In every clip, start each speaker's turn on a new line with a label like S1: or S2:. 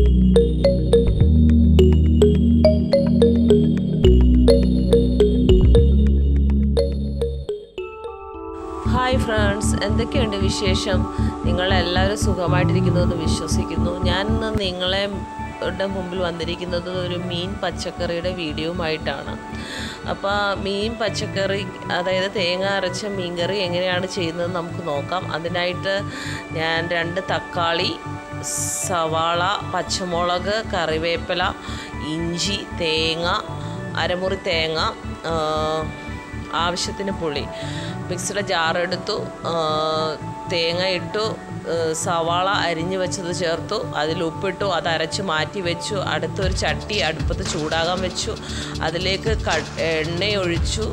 S1: hi friends എന്തൊക്കെയുണ്ട് വിശേഷം നിങ്ങളെല്ലാവരും സുഖമായിട്ടിരിക്കുന്നു എന്ന് വിശ്വസിക്കുന്നു ഞാൻ ഇന്ന് നിങ്ങളെ ടെ മുമ്പിൽ വന്നിരിക്കുന്നത് ഒരു മീൻ പച്ചക്കറിയുടെ വീഡിയോയുമായിട്ടാണ് അപ്പോൾ മീൻ പച്ചക്കറി അതായത് തേങ്ങ അരച്ച മീൻകറി എങ്ങനെയാണ് ചെയ്യുന്നത് നമുക്ക് നോക്കാം അതിനായിട്ട് ഞാൻ രണ്ട് തക്കാളി സവാള പച്ചമുളക് കറിവേപ്പില ഇഞ്ചി തേങ്ങ അരമുറി തേങ്ങ ആ, ആവശ്യത്തിന് പുളി മിക്സിയുടെ ജാറെടുത്തു ആ, തേങ്ങ ഇട്ടു ആ, സവാള അരിഞ്ഞു വെച്ചത് ചേർത്തു അതിൽ ഉപ്പിട്ടു അത് അരച്ച് മാറ്റി വെച്ചു അടുത്തൊരു ചട്ടി അടുപ്പത്ത് ചൂടാകാൻ വെച്ചു അതിലേക്ക് ക എണ്ണയൊഴിച്ചു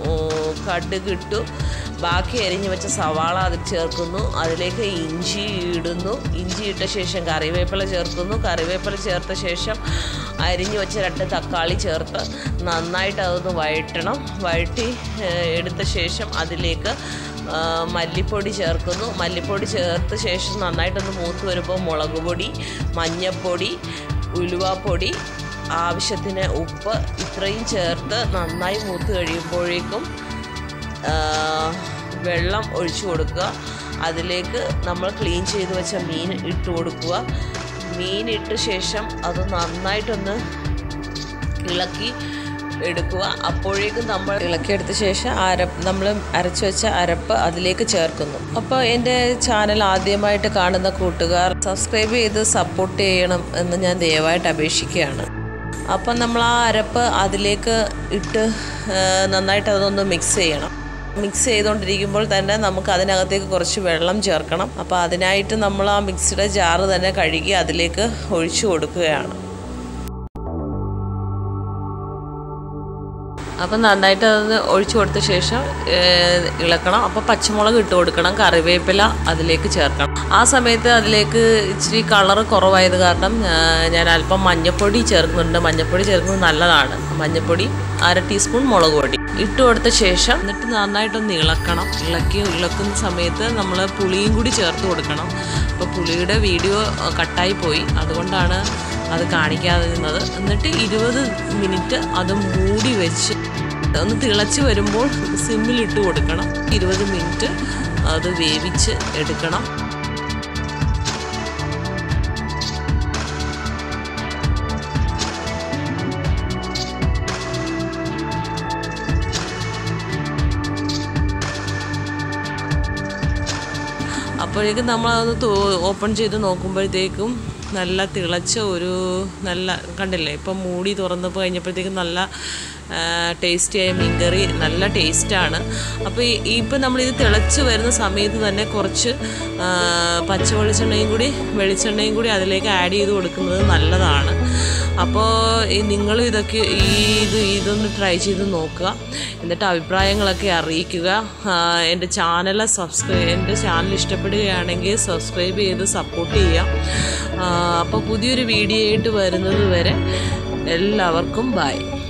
S1: കടുക് ഇട്ടു ബാക്കി അരിഞ്ഞു വെച്ച സവാള അതിൽ ചേർക്കുന്നു അതിലേക്ക് ഇഞ്ചി ഇടുന്നു ഇഞ്ചി ഇട്ട ശേഷം കറിവേപ്പില ചേർക്കുന്നു കറിവേപ്പില ചേർത്ത ശേഷം അരിഞ്ഞു വെച്ച രണ്ട് തക്കാളി ചേർത്ത് നന്നായിട്ട് അതൊന്ന് വഴറ്റണം വഴറ്റി ഏഹ്, എടുത്ത ശേഷം അതിലേക്ക് ആ, മല്ലിപ്പൊടി ചേർക്കുന്നു മല്ലിപ്പൊടി ചേർത്ത ശേഷം നന്നായിട്ടൊന്ന് മൂത്ത് വരുമ്പോൾ മുളക് പൊടി മഞ്ഞൾപ്പൊടി ഉലുവാപ്പൊടി ആവശ്യത്തിന് ഉപ്പ് ഇത്രയും ചേർത്ത് നന്നായി മൂത്ത് കഴിയുമ്പോഴേക്കും ആ, വെള്ളം ഒഴിച്ചു കൊടുക്കുക അതിലേക്ക് നമ്മൾ ക്ലീൻ ചെയ്ത് വെച്ച മീൻ ഇട്ട് കൊടുക്കുക മീൻ ഇട്ട ശേഷം അത് നന്നായിട്ടൊന്ന് ഇളക്കി എടുക്കുക അപ്പോഴേക്കും നമ്മൾ ഇളക്കിയെടുത്ത ശേഷം അരപ്പ് നമ്മൾ അരച്ചു വെച്ച അരപ്പ് അതിലേക്ക് ചേർക്കുന്നു അപ്പോൾ എൻ്റെ ചാനൽ ആദ്യമായിട്ട് കാണുന്ന കൂട്ടുകാർ സബ്സ്ക്രൈബ് ചെയ്ത് സപ്പോർട്ട് ചെയ്യണം എന്ന് ഞാൻ ദയവായിട്ട് അപേക്ഷിക്കുകയാണ് അപ്പം നമ്മൾ ആ അരപ്പ് അതിലേക്ക് ഇട്ട് ആ, നന്നായിട്ട് അതൊന്ന് മിക്സ് ചെയ്യണം മിക്സ് ചെയ്തുകൊണ്ടിരിക്കുമ്പോൾ തന്നെ നമുക്ക് അതിനകത്തേക്ക് കുറച്ച് വെള്ളം ചേർക്കണം അപ്പോൾ അതിനായിട്ട് നമ്മൾ ആ മിക്സിയുടെ ജാറ് തന്നെ കഴുകി അതിലേക്ക് ഒഴിച്ചു കൊടുക്കുകയാണ് അപ്പം നന്നായിട്ട് അത് ഒഴിച്ചു കൊടുത്ത ശേഷം ഏഹ്, ഇളക്കണം അപ്പോൾ പച്ചമുളക് ഇട്ട് കൊടുക്കണം കറിവേപ്പില അതിലേക്ക് ചേർക്കണം ആ സമയത്ത് അതിലേക്ക് ഇച്ചിരി കളർ കുറവായത് കാരണം ഏഹ്, ഞാൻ അല്പം മഞ്ഞൾപ്പൊടി ചേർക്കുന്നുണ്ട് മഞ്ഞൾപ്പൊടി ചേർക്കുന്നത് നല്ലതാണ് മഞ്ഞൾപ്പൊടി അര ടീസ്പൂൺ മുളക് പൊടി ഇട്ട് കൊടുത്ത ശേഷം എന്നിട്ട് നന്നായിട്ടൊന്ന് ഇളക്കണം ഇളക്കി ഇളക്കുന്ന സമയത്ത് നമ്മൾ പുളിയും കൂടി ചേർത്ത് കൊടുക്കണം അപ്പോൾ പുളിയുടെ വീഡിയോ അഹ്, കട്ടായി പോയി അതുകൊണ്ടാണ് അത് കാണിക്കാതിരുന്നത് എന്നിട്ട് ഇരുപത് മിനിറ്റ് അത് മൂടി വെച്ച് ഒന്ന് തിളച്ച് വരുമ്പോൾ സിമ്മിലിട്ട് കൊടുക്കണം ഇരുപത് മിനിറ്റ് അത് വേവിച്ച് എടുക്കണം അപ്പോഴേക്കും നമ്മളതൊന്ന് തോ ഓപ്പൺ ചെയ്ത് നോക്കുമ്പോഴത്തേക്കും നല്ല തിളച്ച ഒരു നല്ല കണ്ടില്ലേ ഇപ്പം മൂടി തുറന്നപ്പോൾ കഴിഞ്ഞപ്പോഴത്തേക്കും നല്ല ടേസ്റ്റിയായ മീൻകറി നല്ല ടേസ്റ്റാണ് അപ്പോൾ ഈ ഇപ്പം നമ്മളിത് തിളച്ച് വരുന്ന സമയത്ത് തന്നെ കുറച്ച് ആ, പച്ച വെളിച്ചെണ്ണയും കൂടി വെളിച്ചെണ്ണയും കൂടി അതിലേക്ക് ആഡ് ചെയ്ത് കൊടുക്കുന്നത് നല്ലതാണ് അപ്പോൾ നിങ്ങൾ ഇതൊക്കെ ഈ ഇത് ഇതൊന്ന് ട്രൈ ചെയ്ത് നോക്കുക എന്നിട്ട് അഭിപ്രായങ്ങളൊക്കെ അറിയിക്കുക ആ, എൻ്റെ ചാനൽ സബ്സ്ക്രൈബ് എൻ്റെ ചാനൽ ഇഷ്ടപ്പെടുകയാണെങ്കിൽ സബ്സ്ക്രൈബ് ചെയ്ത് സപ്പോർട്ട് ചെയ്യുക ആ, അപ്പോൾ പുതിയൊരു വീഡിയോ ആയിട്ട് വരുന്നത് വരെ എല്ലാവർക്കും ബൈ